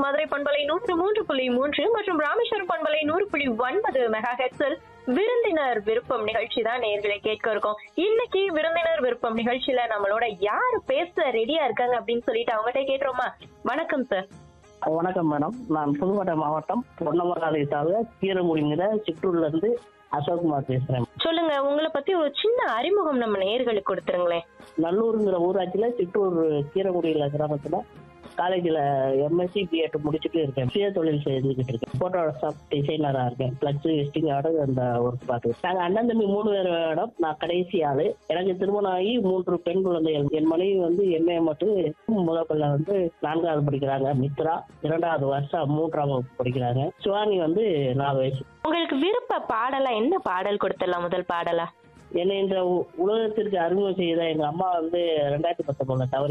மதுரை பண்பலை நூற்று மூன்று புள்ளி மூன்று மற்றும் ராமேஸ்வரம் பண்பலை நூறு புள்ளி ஒன்பது மெகா ஹெட்ஸில் விருந்தினர் விருப்பம் நிகழ்ச்சி தான் நேர்களை கேட்க இருக்கோம் இன்னைக்கு விருந்தினர் விருப்பம் நிகழ்ச்சியில நம்மளோட யாரு பேச ரெடியா இருக்காங்க அப்படின்னு சொல்லிட்டு அவங்ககிட்ட கேட்டுருமா வணக்கம் சார் வணக்கம் மேடம் நான் புதுக்கோட்டை மாவட்டம் பொன்னமராதை தாலுகா கீரங்குடிங்கிற சிற்றூர்ல இருந்து அசோக்குமார் பேசுறேன் சொல்லுங்க உங்களை பத்தி ஒரு சின்ன அறிமுகம் நம்ம நேர்களுக்கு கொடுத்துருங்களேன் நல்லூருங்கிற ஊராட்சியில சிற்றூர் கீரங்குடியில கிராமத்துல காலேஜ்ல எம்எஸ்சி பிஎட் முடிச்சுட்டு இருக்கேன் சுய தொழில் செஞ்சுக்கிட்டு இருக்கேன் போட்டோ ஷாப் டிசைனரா இருக்கேன் பிளக்ஸ் வெஸ்டிங் ஆடு அந்த ஒர்க் பார்த்து நாங்க அண்ணன் தம்பி மூணு பேர் மேடம் நான் கடைசி ஆளு எனக்கு திருமணம் ஆகி மூன்று பெண் குழந்தைகள் என் மனைவி வந்து எம்ஏ மட்டும் முதல் பிள்ளை வந்து நான்காவது படிக்கிறாங்க மித்ரா இரண்டாவது வருஷம் மூன்றாம் வகுப்பு படிக்கிறாங்க சிவானி வந்து நாலு வயசு உங்களுக்கு விருப்ப பாடலா என்ன பாடல் கொடுத்துடலாம் முதல் பாடலா என்னை இந்த உ- உலகத்திற்கு அறிமுகம் செய்த எங்க அம்மா வந்து ரெண்டாயிரத்தி பத்தொன்பதுல தவறி